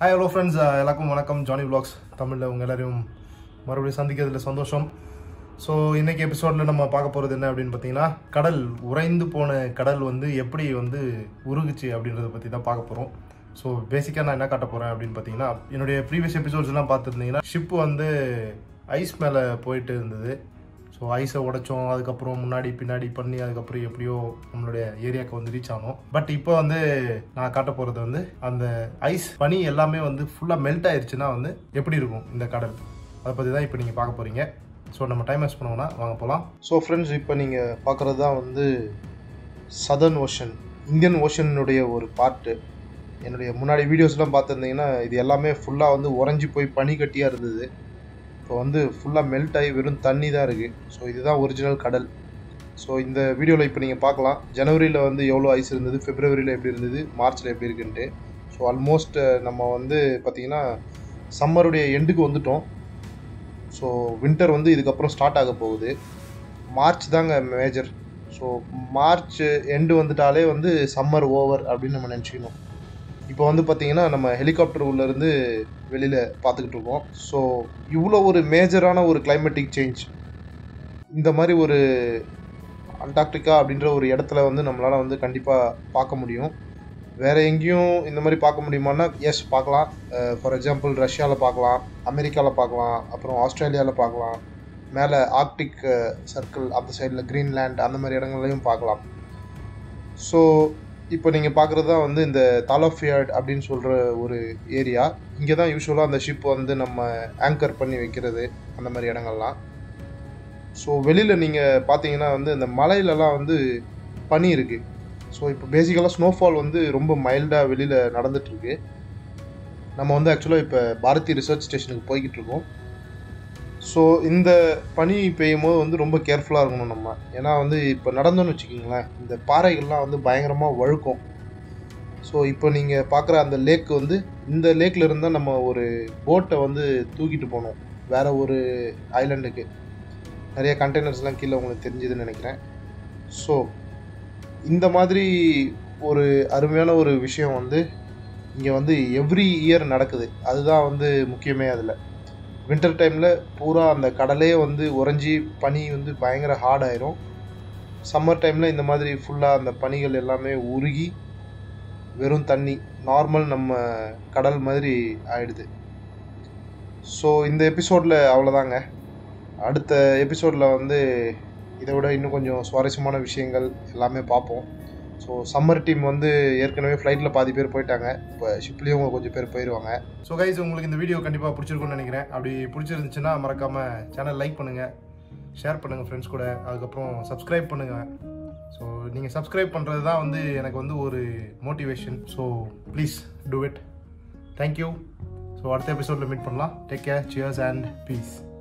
hi hello friends எல்லாருக்கும் வணக்கம் Johnny vlogs தமிழில் உங்கள் எல்லாரையும் மறுபடியும் சந்திக்கிறதுல சந்தோஷம் ஸோ இன்னைக்கு எபிசோடில் நம்ம பார்க்க போகிறது என்ன அப்படின்னு பார்த்தீங்கன்னா கடல் உறைந்து போன கடல் வந்து எப்படி வந்து உருகுச்சு அப்படின்றத பற்றி தான் பார்க்க போகிறோம் ஸோ பேசிக்காக நான் என்ன காட்ட போகிறேன் அப்படின்னு பார்த்தீங்கன்னா என்னுடைய ப்ரீவியஸ் எபிசோட்ஸ்லாம் பார்த்துருந்தீங்கன்னா ஷிப்பு வந்து ஐஸ் மேலே போயிட்டு இருந்தது ஸோ ஐஸை உடைச்சோம் அதுக்கப்புறம் முன்னாடி பின்னாடி பண்ணி அதுக்கப்புறம் எப்படியோ நம்மளுடைய ஏரியாவுக்கு வந்து ரீச் ஆனோம் பட் இப்போ வந்து நான் காட்ட போகிறது வந்து அந்த ஐஸ் பனி எல்லாமே வந்து ஃபுல்லாக மெல்ட் ஆயிருச்சுன்னா வந்து எப்படி இருக்கும் இந்த கடல் அதை பற்றி தான் இப்போ நீங்கள் பார்க்க போகிறீங்க ஸோ நம்ம டைம் வேஸ்ட் பண்ணுவோம்னா வாங்க போகலாம் ஸோ ஃப்ரெண்ட்ஸ் இப்போ நீங்கள் பார்க்குறது தான் வந்து சதர்ன் ஓஷன் இந்தியன் ஓஷனுடைய ஒரு பார்ட்டு என்னுடைய முன்னாடி வீடியோஸ்லாம் பார்த்துருந்தீங்கன்னா இது எல்லாமே ஃபுல்லாக வந்து உறைஞ்சி போய் பனி கட்டியாக இருந்தது இப்போ வந்து ஃபுல்லாக மெல்ட் ஆகி வெறும் தண்ணி தான் இருக்குது ஸோ இதுதான் ஒரிஜினல் கடல் ஸோ இந்த வீடியோவில் இப்போ நீங்கள் பார்க்கலாம் ஜனவரியில் வந்து எவ்வளோ ஐஸ் இருந்தது பிப்ரவரியில் எப்படி இருந்தது மார்ச்சில் எப்படி இருக்குன்ட்டு ஸோ ஆல்மோஸ்ட் நம்ம வந்து பார்த்திங்கன்னா சம்மருடைய எண்டுக்கு வந்துட்டோம் ஸோ வின்டர் வந்து இதுக்கப்புறம் ஸ்டார்ட் ஆக போகுது மார்ச் தாங்க மேஜர் ஸோ மார்ச் எண்டு வந்துட்டாலே வந்து சம்மர் ஓவர் அப்படின்னு நம்ம நினச்சிக்கணும் இப்போ வந்து பார்த்தீங்கன்னா நம்ம ஹெலிகாப்டர் உள்ளேருந்து வெளியில் பார்த்துக்கிட்டு இருக்கோம் ஸோ இவ்வளோ ஒரு மேஜரான ஒரு கிளைமேட்டிக் சேஞ்ச் இந்த மாதிரி ஒரு அண்டார்டிகா அப்படின்ற ஒரு இடத்துல வந்து நம்மளால் வந்து கண்டிப்பாக பார்க்க முடியும் வேறு எங்கேயும் இந்த மாதிரி பார்க்க முடியுமான்னா எஸ் பார்க்கலாம் ஃபார் எக்ஸாம்பிள் ரஷ்யாவில் பார்க்கலாம் அமெரிக்காவில் பார்க்கலாம் அப்புறம் ஆஸ்திரேலியாவில் பார்க்கலாம் மேலே ஆர்க்டிக் சர்க்கிள் அந்த சைடில் கிரீன்லேண்ட் அந்த மாதிரி இடங்கள்லையும் பார்க்கலாம் ஸோ இப்போ நீங்கள் பார்க்குறது தான் வந்து இந்த தாலோஃபியார்ட் அப்படின்னு சொல்கிற ஒரு ஏரியா இங்கே தான் யூஸ்வலாக அந்த ஷிப் வந்து நம்ம ஆங்கர் பண்ணி வைக்கிறது அந்த மாதிரி இடங்கள்லாம் ஸோ வெளியில் நீங்கள் பார்த்தீங்கன்னா வந்து இந்த மலையிலலாம் வந்து பனி இருக்குது ஸோ இப்போ பேசிக்கலாக ஸ்னோஃபால் வந்து ரொம்ப மைல்டாக வெளியில் நடந்துகிட்ருக்கு நம்ம வந்து ஆக்சுவலாக இப்போ பாரதி ரிசர்ச் ஸ்டேஷனுக்கு போய்கிட்டு இருக்கோம் ஸோ இந்த பனி பெய்யும் போது வந்து ரொம்ப கேர்ஃபுல்லாக இருக்கணும் நம்ம ஏன்னா வந்து இப்போ நடந்தோன்னு வச்சுக்கிங்களேன் இந்த பாறைகள்லாம் வந்து பயங்கரமாக வழுக்கும் ஸோ இப்போ நீங்கள் பார்க்குற அந்த லேக் வந்து இந்த லேக்கில் இருந்தால் நம்ம ஒரு போட்டை வந்து தூக்கிட்டு போகணும் வேறு ஒரு ஐலண்டுக்கு நிறைய கண்டெய்னர்ஸ்லாம் கீழே உங்களுக்கு தெரிஞ்சுதுன்னு நினைக்கிறேன் ஸோ இந்த மாதிரி ஒரு அருமையான ஒரு விஷயம் வந்து இங்கே வந்து எவ்ரி இயர் நடக்குது அதுதான் வந்து முக்கியமே அதில் வின்டர் டைமில் பூரா அந்த கடலே வந்து உறைஞ்சி பனி வந்து பயங்கர ஹார்ட் ஆயிரும் சம்மர் டைமில் இந்த மாதிரி ஃபுல்லாக அந்த பனிகள் எல்லாமே உருகி வெறும் தண்ணி நார்மல் நம்ம கடல் மாதிரி ஆயிடுது ஸோ இந்த எபிசோடில் அவ்வளோதாங்க அடுத்த எபிசோடில் வந்து இதை விட இன்னும் கொஞ்சம் சுவாரஸ்யமான விஷயங்கள் எல்லாமே பார்ப்போம் ஸோ சம்மர் டீம் வந்து ஏற்கனவே ஃப்ளைட்டில் பாதி பேர் போயிட்டாங்க இப்போ ஷிப்லேயும் கொஞ்சம் பேர் போயிடுவாங்க ஸோ கைஸ் உங்களுக்கு இந்த வீடியோ கண்டிப்பாக பிடிச்சிருக்கும்னு நினைக்கிறேன் அப்படி பிடிச்சிருந்துச்சுன்னா மறக்காமல் சேனல் லைக் பண்ணுங்கள் ஷேர் பண்ணுங்கள் ஃப்ரெண்ட்ஸ் கூட அதுக்கப்புறம் சப்ஸ்கிரைப் பண்ணுங்கள் ஸோ நீங்கள் சப்ஸ்கிரைப் பண்ணுறது தான் வந்து எனக்கு வந்து ஒரு motivation so please do it thank you so அடுத்த எபிசோடில் மீட் பண்ணலாம் take care cheers and piece